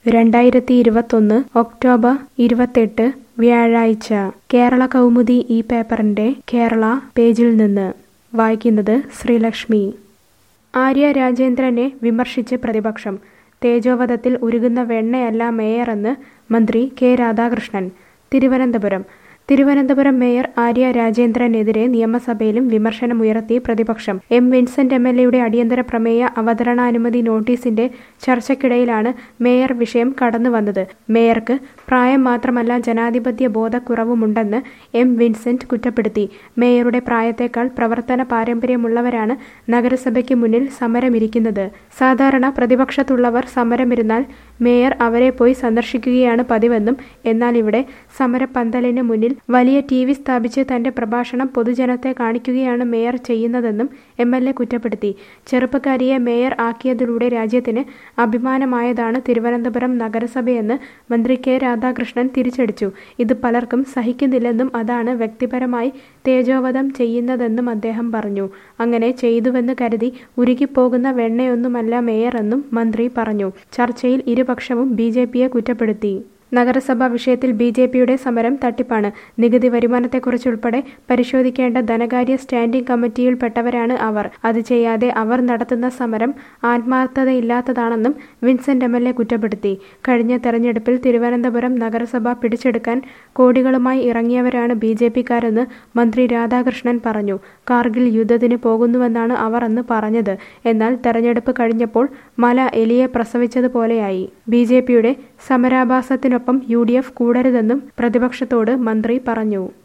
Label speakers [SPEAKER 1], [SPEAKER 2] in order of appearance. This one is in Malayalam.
[SPEAKER 1] രണ്ടായിരത്തി ഇരുപത്തൊന്ന് ഒക്ടോബർ ഇരുപത്തെട്ട് വ്യാഴാഴ്ച കേരള കൗമുദി ഈ പേപ്പറിന്റെ കേരള പേജിൽ നിന്ന് വായിക്കുന്നത് ശ്രീലക്ഷ്മി ആര്യ രാജേന്ദ്രനെ വിമർശിച്ച് പ്രതിപക്ഷം തേജോവധത്തിൽ ഉരുകുന്ന വെണ്ണയല്ല മേയറെന്ന് മന്ത്രി കെ രാധാകൃഷ്ണൻ തിരുവനന്തപുരം തിരുവനന്തപുരം മേയർ ആര്യ രാജേന്ദ്രനെതിരെ നിയമസഭയിലും വിമർശനമുയർത്തി പ്രതിപക്ഷം എം വിൻസെന്റ് എം എൽ എയുടെ അടിയന്തര പ്രമേയ അവതരണാനുമതി നോട്ടീസിന്റെ ചർച്ചയ്ക്കിടയിലാണ് മേയർ വിഷയം കടന്നുവന്നത് മേയർക്ക് പ്രായം മാത്രമല്ല ജനാധിപത്യ ബോധക്കുറവുമുണ്ടെന്ന് എം വിൻസെന്റ് കുറ്റപ്പെടുത്തി മേയറുടെ പ്രായത്തേക്കാൾ പ്രവർത്തന പാരമ്പര്യമുള്ളവരാണ് നഗരസഭയ്ക്ക് മുന്നിൽ സമരമിരിക്കുന്നത് സാധാരണ പ്രതിപക്ഷത്തുള്ളവർ സമരമിരുന്നാൽ മേയർ അവരെ പോയി സന്ദർശിക്കുകയാണ് പതിവെന്നും എന്നാൽ ഇവിടെ സമരപ്പന്തലിന് മുന്നിൽ വലിയ ടി വി സ്ഥാപിച്ച് തന്റെ പ്രഭാഷണം പൊതുജനത്തെ കാണിക്കുകയാണ് മേയർ ചെയ്യുന്നതെന്നും എം എൽ എ കുറ്റപ്പെടുത്തി ചെറുപ്പക്കാരിയെ മേയർ ആക്കിയതിലൂടെ രാജ്യത്തിന് അഭിമാനമായതാണ് തിരുവനന്തപുരം നഗരസഭയെന്ന് മന്ത്രി കെ രാധാകൃഷ്ണൻ തിരിച്ചടിച്ചു ഇത് പലർക്കും സഹിക്കുന്നില്ലെന്നും അതാണ് വ്യക്തിപരമായി തേജോവധം ചെയ്യുന്നതെന്നും അദ്ദേഹം പറഞ്ഞു അങ്ങനെ ചെയ്തുവെന്ന് കരുതി ഉരുകിപ്പോകുന്ന വെണ്ണയൊന്നുമല്ല മേയർ എന്നും മന്ത്രി പറഞ്ഞു ചർച്ചയിൽ ഇരുപക്ഷവും ബി ജെ പിയെ കുറ്റപ്പെടുത്തി നഗരസഭാ വിഷയത്തിൽ ബി ജെ പിയുടെ സമരം തട്ടിപ്പാണ് നികുതി വരുമാനത്തെക്കുറിച്ചുൾപ്പെടെ പരിശോധിക്കേണ്ട ധനകാര്യ സ്റ്റാൻഡിംഗ് കമ്മിറ്റിയിൽപ്പെട്ടവരാണ് അവർ അത് ചെയ്യാതെ അവർ നടത്തുന്ന സമരം ആത്മാർത്ഥതയില്ലാത്തതാണെന്നും വിൻസെന്റ് എം എൽ എ കുറ്റപ്പെടുത്തി കഴിഞ്ഞ തെരഞ്ഞെടുപ്പിൽ തിരുവനന്തപുരം നഗരസഭ പിടിച്ചെടുക്കാൻ കോടികളുമായി ഇറങ്ങിയവരാണ് ബി ജെ പിക്കാരെന്ന് മന്ത്രി രാധാകൃഷ്ണൻ പറഞ്ഞു കാർഗിൽ യുദ്ധത്തിന് പോകുന്നുവെന്നാണ് അവർ അന്ന് പറഞ്ഞത് എന്നാൽ തെരഞ്ഞെടുപ്പ് കഴിഞ്ഞപ്പോൾ മല എലിയെ പ്രസവിച്ചതുപോലെയായി ബി ജെ പിയുടെ സമരാഭാസത്തിനൊപ്പം യു ഡി എഫ് കൂടരുതെന്നും പ്രതിപക്ഷത്തോട് മന്ത്രി പറഞ്ഞു